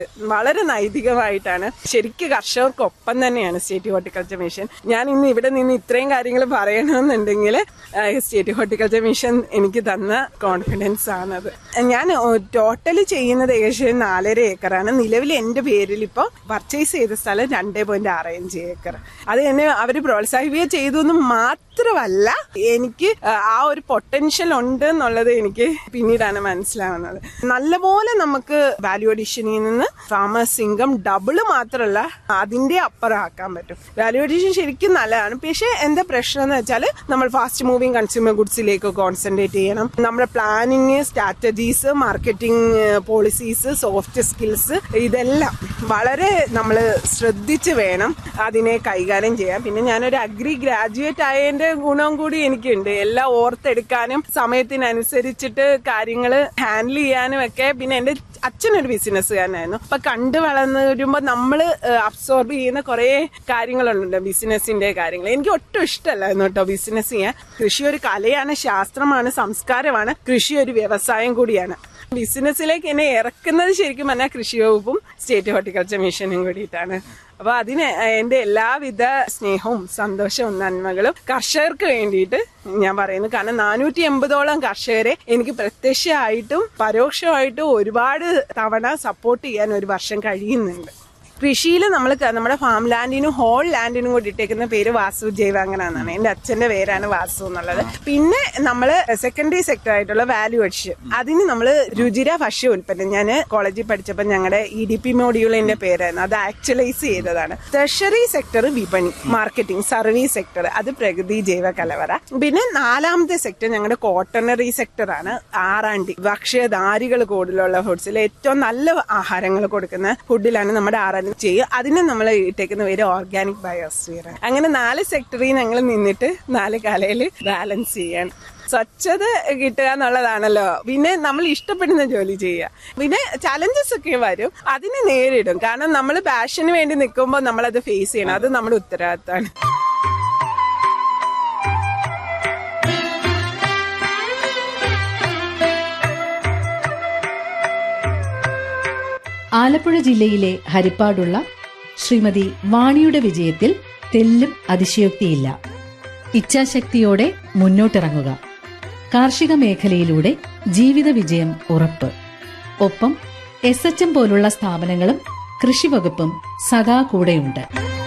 വളരെ നൈതികമായിട്ടാണ് ശരിക്കും കർഷകർക്കൊപ്പം തന്നെയാണ് സ്റ്റേറ്റ് ഹോർട്ടിക്കൾച്ചർ മിഷൻ ഞാൻ ഇന്ന് ഇവിടെ നിന്ന് ഇത്രയും കാര്യങ്ങൾ പറയണമെന്നുണ്ടെങ്കിൽ സ്റ്റേറ്റ് ഹോർട്ടിക്കൾച്ചർ മിഷൻ എനിക്ക് തന്ന കോൺഫിഡൻസ് ആണത് ഞാൻ ടോട്ടല് ചെയ്യുന്നത് ഏകദേശം നാലര ഏക്കറാണ് നിലവിൽ എൻ്റെ പേരിൽ ഇപ്പോൾ പർച്ചേസ് ചെയ്ത സ്ഥലം രണ്ടേ പോയിന്റ് ആറ് അഞ്ച് ഏക്കർ അത് എന്നെ അവർ പ്രോത്സാഹിപ്പിക്കുക ചെയ്തു എന്ന് മാത്രമല്ല എനിക്ക് ആ ഒരു പൊട്ടൻഷ്യൽ ഉണ്ട് എന്നുള്ളത് എനിക്ക് പിന്നീടാണ് മനസ്സിലാവുന്നത് നല്ലപോലെ നമുക്ക് വാല്യൂ അഡീഷനിൽ നിന്ന് ഫാമേഴ്സ് ഇൻകം ഡബിള് മാത്രമല്ല അതിന്റെ അപ്പുറം ആക്കാൻ പറ്റും വാല്യൂ അഡീഷൻ ശരിക്കും നല്ലതാണ് പക്ഷേ എന്താ പ്രശ്നം എന്ന് വെച്ചാൽ നമ്മൾ ഫാസ്റ്റ് മൂവിങ് കൺസ്യൂമർ ഗുഡ്സിലേക്ക് കോൺസെൻട്രേറ്റ് ചെയ്യണം നമ്മുടെ planning strategies marketing policies soft skills ഇതെല്ലാം വളരെ നമ്മൾ ശ്രദ്ധിച്ച് വേണം അതിനെ കൈകാര്യം ചെയ്യാൻ പിന്നെ ഞാനൊരു അഗ്രി ഗ്രാജുവേറ്റ് ആയതിന്റെ ഗുണം കൂടി എനിക്കുണ്ട് എല്ലാം ഓർത്തെടുക്കാനും സമയത്തിനനുസരിച്ചിട്ട് കാര്യങ്ങൾ ഹാൻഡിൽ ചെയ്യാനും ഒക്കെ പിന്നെ എന്റെ അച്ഛനൊരു ബിസിനസ്സുകാരനായിരുന്നു അപ്പൊ കണ്ടു വളർന്നു വരുമ്പോൾ നമ്മൾ അബ്സോർബ് ചെയ്യുന്ന കുറെ കാര്യങ്ങളുണ്ട് ബിസിനസിന്റെ കാര്യങ്ങൾ എനിക്ക് ഒട്ടും ഇഷ്ടമല്ലായിരുന്നു കേട്ടോ ബിസിനസ് ചെയ്യാൻ കൃഷി ഒരു കലയാണ് ശാസ്ത്രമാണ് സംസ്കാരമാണ് കൃഷി ഒരു വ്യവസായം കൂടിയാണ് ബിസിനസ്സിലേക്ക് എന്നെ ഇറക്കുന്നത് ശരിക്കും പറഞ്ഞാൽ കൃഷി വകുപ്പും സ്റ്റേറ്റ് ഹോർട്ടിക്കൾച്ചർ മിഷനും കൂടിയിട്ടാണ് അപ്പൊ അതിന് എന്റെ എല്ലാവിധ സ്നേഹവും സന്തോഷവും നന്മകളും കർഷകർക്ക് വേണ്ടിയിട്ട് ഞാൻ പറയുന്നു കാരണം നാനൂറ്റി എൺപതോളം കർഷകരെ എനിക്ക് പ്രത്യക്ഷമായിട്ടും പരോക്ഷമായിട്ടും ഒരുപാട് തവണ സപ്പോർട്ട് ചെയ്യാൻ ഒരു വർഷം കഴിയുന്നുണ്ട് കൃഷിയിൽ നമ്മൾ നമ്മുടെ ഫാം ലാൻഡിനും ഹോൾ ലാൻഡിനും കൂടി ഇട്ടേക്കുന്ന പേര് വാസു ജൈവാങ്കന എന്നാണ് എന്റെ അച്ഛന്റെ പേരാണ് വാസു എന്നുള്ളത് പിന്നെ നമ്മൾ സെക്കൻഡറി സെക്ടർ ആയിട്ടുള്ള വാല്യൂ അഡിഷൻ അതിന് നമ്മൾ രുചിര ഭക്ഷ്യ ഉൽപ്പന്നം ഞാൻ കോളേജിൽ പഠിച്ചപ്പോൾ ഞങ്ങളുടെ ഇ ഡി പി മോഡ്യൂളിന്റെ പേരായിരുന്നു അത് ആക്ച്വലൈസ് ചെയ്തതാണ് ട്രഷറി സെക്ടർ വിപണി മാർക്കറ്റിംഗ് സർവീസ് സെക്ടർ അത് പ്രകൃതി ജൈവ കലവറ പിന്നെ നാലാമത്തെ സെക്ടർ ഞങ്ങളുടെ കോട്ടണറി സെക്ടറാണ് ആറാണ്ടി ഭക്ഷ്യധാരികൾ കൂടുതലുള്ള ഫുഡ്സിൽ ഏറ്റവും നല്ല ആഹാരങ്ങൾ കൊടുക്കുന്ന ഫുഡിലാണ് നമ്മുടെ ആറാണ്ടി ചെയ്യുക അതിന് നമ്മൾ ഇട്ടേക്കുന്ന പേര് ഓർഗാനിക് ബയോസ്ഫിയർ അങ്ങനെ നാല് സെക്ടറിൽ ഞങ്ങൾ നിന്നിട്ട് നാല് കലയിൽ ബാലൻസ് ചെയ്യാൻ സ്വച്ഛത കിട്ടുക എന്നുള്ളതാണല്ലോ പിന്നെ നമ്മൾ ഇഷ്ടപ്പെടുന്ന ജോലി ചെയ്യുക പിന്നെ ചലഞ്ചസ് ഒക്കെ വരും അതിനെ നേരിടും കാരണം നമ്മൾ പാഷന് വേണ്ടി നിൽക്കുമ്പോൾ നമ്മളത് ഫേസ് ചെയ്യണം അത് നമ്മുടെ ഉത്തരവാദിത്തമാണ് ആലപ്പുഴ ജില്ലയിലെ ഹരിപ്പാടുള്ള ശ്രീമതി വാണിയുടെ വിജയത്തിൽ തെല്ലും അതിശയോക്തിയില്ല ഇച്ഛാശക്തിയോടെ മുന്നോട്ടിറങ്ങുക കാർഷിക മേഖലയിലൂടെ ജീവിത വിജയം ഉറപ്പ് ഒപ്പം എസ് എച്ച് എം പോലുള്ള സ്ഥാപനങ്ങളും കൃഷിവകുപ്പും സദാ കൂടെയുണ്ട്